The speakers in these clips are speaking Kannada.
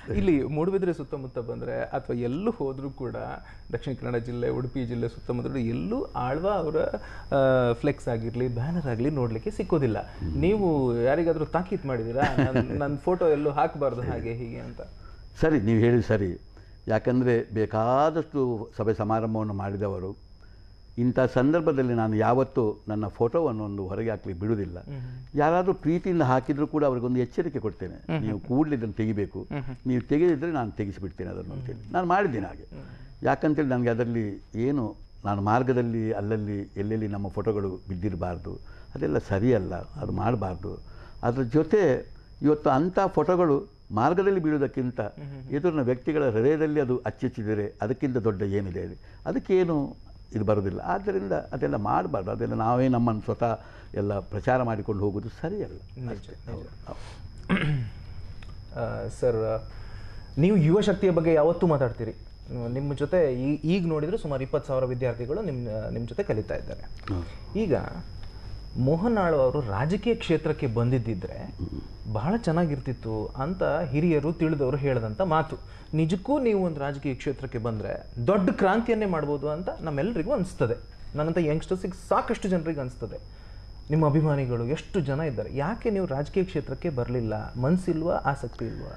ಇಲ್ಲಿ ಮೂಡುಬಿದ್ರೆ ಸುತ್ತಮುತ್ತ ಬಂದ್ರೆ ಅಥವಾ ಎಲ್ಲೂ ಹೋದ್ರೂ ಕೂಡ ದಕ್ಷಿಣ ಕನ್ನಡ ಜಿಲ್ಲೆ ಉಡುಪಿ ಜಿಲ್ಲೆ ಸುತ್ತಮುತ್ತ ಎಲ್ಲೂ ಆಳ್ವ ಅವರ ಫ್ಲೆಕ್ಸ್ ಆಗಿರ್ಲಿ ಬ್ಯಾನರ್ ಆಗಲಿ ನೋಡ್ಲಿಕ್ಕೆ ಸಿಕ್ಕೋದಿಲ್ಲ ನೀವು ಯಾರಿಗಾದ್ರೂ ತಾಕೀತ್ ಮಾಡಿದ್ದೀರಾ ನನ್ನ ಫೋಟೋ ಎಲ್ಲೂ ಹಾಕಬಾರ್ದು ಹಾಗೆ ಹೀಗೆ ಅಂತ ಸರಿ ನೀವು ಹೇಳಿ ಸರಿ ಯಾಕಂದರೆ ಬೇಕಾದಷ್ಟು ಸಭೆ ಸಮಾರಂಭವನ್ನು ಮಾಡಿದವರು ಇಂಥ ಸಂದರ್ಭದಲ್ಲಿ ನಾನು ಯಾವತ್ತೂ ನನ್ನ ಫೋಟೋವನ್ನು ಒಂದು ಹೊರಗೆ ಹಾಕಲಿಕ್ಕೆ ಬಿಡುವುದಿಲ್ಲ ಯಾರಾದರೂ ಪ್ರೀತಿಯಿಂದ ಹಾಕಿದರೂ ಕೂಡ ಅವರಿಗೊಂದು ಎಚ್ಚರಿಕೆ ಕೊಡ್ತೇನೆ ನೀವು ಕೂಡಲೇ ಇದನ್ನು ತೆಗಿಬೇಕು ನೀವು ತೆಗೆದಿದ್ದರೆ ನಾನು ತೆಗೆಸಿಬಿಡ್ತೇನೆ ಅದನ್ನು ಅಂತೇಳಿ ನಾನು ಮಾಡಿದ್ದೇನೆ ಹಾಗೆ ಯಾಕಂತೇಳಿ ನನಗೆ ಅದರಲ್ಲಿ ಏನು ನಾನು ಮಾರ್ಗದಲ್ಲಿ ಅಲ್ಲಲ್ಲಿ ಎಲ್ಲೆಲ್ಲಿ ನಮ್ಮ ಫೋಟೋಗಳು ಬಿದ್ದಿರಬಾರ್ದು ಅದೆಲ್ಲ ಸರಿಯಲ್ಲ ಅದು ಮಾಡಬಾರ್ದು ಅದ್ರ ಜೊತೆ ಇವತ್ತು ಅಂಥ ಫೋಟೋಗಳು ಮಾರ್ಗದಲ್ಲಿ ಬೀಳುವುದಕ್ಕಿಂತ ಎದುರಿನ ವ್ಯಕ್ತಿಗಳ ಹೃದಯದಲ್ಲಿ ಅದು ಅಚ್ಚೊಚ್ಚಿದರೆ ಅದಕ್ಕಿಂತ ದೊಡ್ಡ ಏನಿದೆ ಅದು ಅದಕ್ಕೇನು ಇದು ಬರೋದಿಲ್ಲ ಆದ್ದರಿಂದ ಅದೆಲ್ಲ ಮಾಡಬಾರ್ದು ಅದೆಲ್ಲ ನಾವೇ ನಮ್ಮನ್ನು ಸ್ವತಃ ಎಲ್ಲ ಪ್ರಚಾರ ಮಾಡಿಕೊಂಡು ಹೋಗೋದು ಸರಿಯಲ್ಲ ಅಷ್ಟೇ ಹೌದು. ಸರ್ ನೀವು ಯುವ ಶಕ್ತಿಯ ಬಗ್ಗೆ ಯಾವತ್ತೂ ಮಾತಾಡ್ತೀರಿ ನಿಮ್ಮ ಜೊತೆ ಈ- ಈಗ ನೋಡಿದ್ರೆ ಸುಮಾರು ಇಪ್ಪತ್ತು ಸಾವಿರ ವಿದ್ಯಾರ್ಥಿಗಳು ನಿಮ್ಮ ನಿಮ್ಮ ಜೊತೆ ಕಲಿತಾ ಇದ್ದಾರೆ ಈಗ ಮೋಹನ್ ಆಳ್ವ ಅವರು ರಾಜಕೀಯ ಕ್ಷೇತ್ರಕ್ಕೆ ಬಂದಿದ್ದಿದ್ರೆ ಬಹಳ ಚೆನ್ನಾಗಿರ್ತಿತ್ತು ಅಂತ ಹಿರಿಯರು ತಿಳಿದವರು ಹೇಳಿದಂಥ ಮಾತು ನಿಜಕ್ಕೂ ನೀವು ಒಂದು ರಾಜಕೀಯ ಕ್ಷೇತ್ರಕ್ಕೆ ಬಂದರೆ ದೊಡ್ಡ ಕ್ರಾಂತಿಯನ್ನೇ ಮಾಡ್ಬೋದು ಅಂತ ನಮ್ಮೆಲ್ಲರಿಗೂ ಅನಿಸ್ತದೆ ನನ್ನಂಥ ಯಂಗ್ಸ್ಟರ್ಸಿಗೆ ಸಾಕಷ್ಟು ಜನರಿಗೆ ಅನಿಸ್ತದೆ ನಿಮ್ಮ ಅಭಿಮಾನಿಗಳು ಎಷ್ಟು ಜನ ಇದ್ದಾರೆ ಯಾಕೆ ನೀವು ರಾಜಕೀಯ ಕ್ಷೇತ್ರಕ್ಕೆ ಬರಲಿಲ್ಲ ಮನಸ್ಸಿಲ್ವಾ ಆಸಕ್ತಿ ಇಲ್ವಾ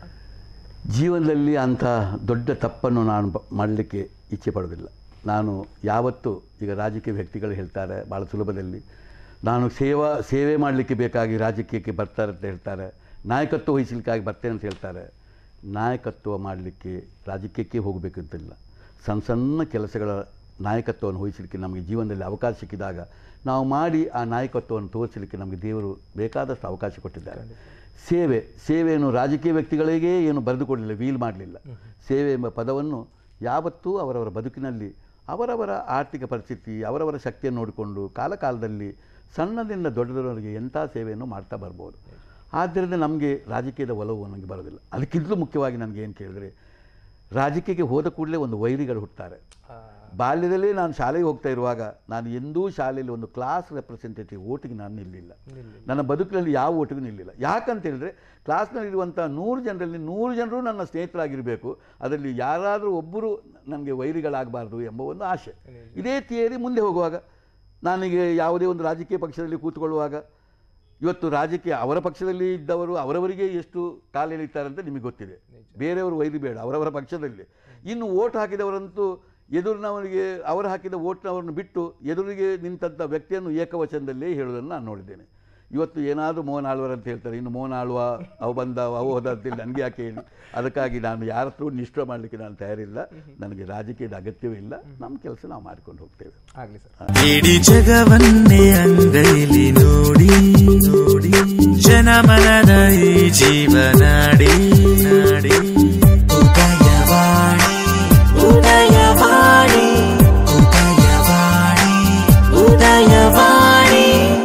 ಜೀವನದಲ್ಲಿ ಅಂಥ ದೊಡ್ಡ ತಪ್ಪನ್ನು ನಾನು ಬ- ಮಾಡಲಿಕ್ಕೆ ಇಚ್ಛೆ ಪಡೋದಿಲ್ಲ ನಾನು ಯಾವತ್ತೂ ಈಗ ರಾಜಕೀಯ ವ್ಯಕ್ತಿಗಳು ಹೇಳ್ತಾರೆ ಭಾಳ ಸುಲಭದಲ್ಲಿ ನಾನು ಸೇವಾ ಸೇವೆ ಮಾಡಲಿಕ್ಕೆ ಬೇಕಾಗಿ ರಾಜಕೀಯಕ್ಕೆ ಬರ್ತಾರೆ ಅಂತ ಹೇಳ್ತಾರೆ ನಾಯಕತ್ವ ವಹಿಸಲಿಕ್ಕಾಗಿ ಬರ್ತೇನೆ ಅಂತ ಹೇಳ್ತಾರೆ ನಾಯಕತ್ವ ಮಾಡಲಿಕ್ಕೆ ರಾಜಕೀಯಕ್ಕೆ ಹೋಗಬೇಕಂತಿಲ್ಲ ಸಣ್ಣ ಸಣ್ಣ ಕೆಲಸಗಳ ನಾಯಕತ್ವವನ್ನು ವಹಿಸಲಿಕ್ಕೆ ನಮಗೆ ಜೀವನದಲ್ಲಿ ಅವಕಾಶ ಸಿಕ್ಕಿದಾಗ ನಾವು ಮಾಡಿ ಆ ನಾಯಕತ್ವವನ್ನು ತೋರಿಸಲಿಕ್ಕೆ ನಮಗೆ ದೇವರು ಬೇಕಾದಷ್ಟು ಅವಕಾಶ ಕೊಟ್ಟಿದ್ದಾರೆ ಸೇವೆ ಸೇವೆಯನ್ನು ರಾಜಕೀಯ ವ್ಯಕ್ತಿಗಳಿಗೆ ಏನು ಬರೆದುಕೊಡಲಿಲ್ಲ ವೀಲ್ ಮಾಡಲಿಲ್ಲ ಸೇವೆ ಎಂಬ ಪದವನ್ನು ಯಾವತ್ತೂ ಅವರವರ ಬದುಕಿನಲ್ಲಿ ಅವರವರ ಆರ್ಥಿಕ ಪರಿಸ್ಥಿತಿ ಅವರವರ ಶಕ್ತಿಯನ್ನು ನೋಡಿಕೊಂಡು ಕಾಲಕಾಲದಲ್ಲಿ ಸಣ್ಣದಿಂದ ದೊಡ್ಡದವರಿಗೆ ಎಂಥ ಸೇವೆಯನ್ನು ಮಾಡ್ತಾ ಬರ್ಬೋದು ಆದ್ದರಿಂದ ನಮಗೆ ರಾಜಕೀಯದ ಒಲವು ನನಗೆ ಬರೋದಿಲ್ಲ ಅದಕ್ಕಿಂತಲೂ ಮುಖ್ಯವಾಗಿ ನನಗೆ ಏನು ಕೇಳಿದ್ರೆ ರಾಜಕೀಯಕ್ಕೆ ಹೋದ ಕೂಡಲೇ ಒಂದು ವೈರಿಗಳು ಹುಟ್ಟುತ್ತಾರೆ ಬಾಲ್ಯದಲ್ಲೇ ನಾನು ಶಾಲೆಗೆ ಹೋಗ್ತಾ ಇರುವಾಗ ನಾನು ಎಂದೂ ಶಾಲೆಯಲ್ಲಿ ಒಂದು ಕ್ಲಾಸ್ ರೆಪ್ರೆಸೆಂಟೇಟಿವ್ ಓಟಿಗೆ ನಾನು ನಿಲ್ಲಿಲ್ಲ ನನ್ನ ಬದುಕಿನಲ್ಲಿ ಯಾವ ಓಟಿಗೂ ನಿಲ್ಲಿಲ್ಲ ಯಾಕಂತ ಹೇಳಿದ್ರೆ ಕ್ಲಾಸ್ನಲ್ಲಿರುವಂಥ ನೂರು ಜನರಲ್ಲಿ ನೂರು ಜನರು ನನ್ನ ಸ್ನೇಹಿತರಾಗಿರಬೇಕು ಅದರಲ್ಲಿ ಯಾರಾದರೂ ಒಬ್ಬರು ನನಗೆ ವೈರಿಗಳಾಗಬಾರ್ದು ಎಂಬ ಒಂದು ಆಸೆ ಇದೇ ಥಿಯರಿ ಮುಂದೆ ಹೋಗುವಾಗ ನನಗೆ ಯಾವುದೇ ಒಂದು ರಾಜಕೀಯ ಪಕ್ಷದಲ್ಲಿ ಕೂತ್ಕೊಳ್ಳುವಾಗ ಇವತ್ತು ರಾಜಕೀಯ ಅವರ ಪಕ್ಷದಲ್ಲಿ ಇದ್ದವರು ಅವರವರಿಗೆ ಎಷ್ಟು ಕಾಲು ಎಳೀತಾರೆ ಅಂತ ನಿಮಗೆ ಗೊತ್ತಿದೆ ಬೇರೆಯವರು ವೈರಿ ಬೇಡ ಅವರವರ ಪಕ್ಷದಲ್ಲಿ ಇನ್ನು ಓಟ್ ಹಾಕಿದವರಂತೂ ಎದುರಿನವರಿಗೆ ಅವರು ಹಾಕಿದ ಓಟ್ನವರನ್ನು ಬಿಟ್ಟು ಎದುರಿಗೆ ನಿಂತಂಥ ವ್ಯಕ್ತಿಯನ್ನು ಏಕವಚನದಲ್ಲೇ ಹೇಳೋದನ್ನು ನಾನು ನೋಡಿದ್ದೇನೆ ಇವತ್ತು ಏನಾದರೂ ಮೋಹನ್ ಆಳ್ವರ್ ಅಂತ ಹೇಳ್ತಾರೆ ಇನ್ನು ಮೋಹನ್ ಆಳ್ವ ಅವು ಬಂದ ಅವು ಹೋದ ಅಂತೇಳಿ ನನಗೆ ಯಾಕೆ ಹೇಳಿ ಅದಕ್ಕಾಗಿ ನಾನು ಯಾರ ಹತ್ರ ನಿಷ್ಠ ಮಾಡಲಿಕ್ಕೆ ನಾನು ತಯಾರಿಲ್ಲ ನನಗೆ ರಾಜಕೀಯದ ಅಗತ್ಯವೇ ಇಲ್ಲ ನಮ್ಮ ಕೆಲಸ ನಾವು ಮಾಡಿಕೊಂಡು ಹೋಗ್ತೇವೆ ಆಗಲಿ ಸರ್ ಇಡೀ ಜಗವನ್ನೇ ಅಂಗೈ